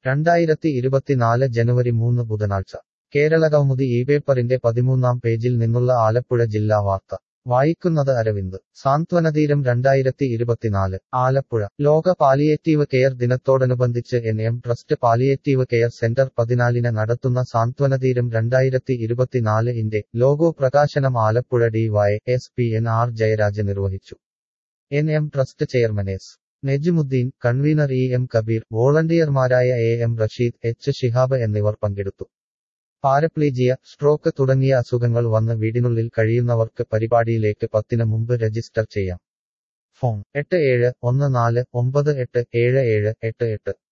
രണ്ടായിരത്തി ഇരുപത്തിനാല് ജനുവരി മൂന്ന് ബുധനാഴ്ച കേരളകൗമുദി ഈ പേപ്പറിന്റെ പതിമൂന്നാം പേജിൽ നിന്നുള്ള ആലപ്പുഴ ജില്ലാ വാർത്ത വായിക്കുന്നത് അരവിന്ദ് സാന്ത്വനതീരം രണ്ടായിരത്തി ഇരുപത്തിനാല് ആലപ്പുഴ ലോക പാലിയേറ്റീവ് കെയർ ദിനത്തോടനുബന്ധിച്ച് N M trust palliative care centre പതിനാലിന് നടത്തുന്ന സാന്ത്വനതീരം രണ്ടായിരത്തി ഇരുപത്തിനാല് ഇന്റെ ലോഗോ പ്രകാശനം Alappuzha D Y S P N R Jayaraj നിർവഹിച്ചു N M trust chairman S Nejumudheen convener E M Kabeer വോളണ്ടിയർമാരായ A M Rasheed H Shihab എന്നിവർ പങ്കെടുത്തു പാരപ്ലീജിയ സ്ട്രോക്ക് തുടങ്ങിയ അസുഖങ്ങൾ വന്ന് വീടിനുള്ളിൽ കഴിയുന്നവർക്ക് പരിപാടിയിലേക്ക് പത്തിന് മുമ്പ് രജിസ്റ്റർ ചെയ്യാം ഫോൺ എട്ട് ഏഴ് ഒന്ന് നാല് ഒമ്പത് എട്ട് ഏഴ് ഏഴ് എട്ട് എട്ട്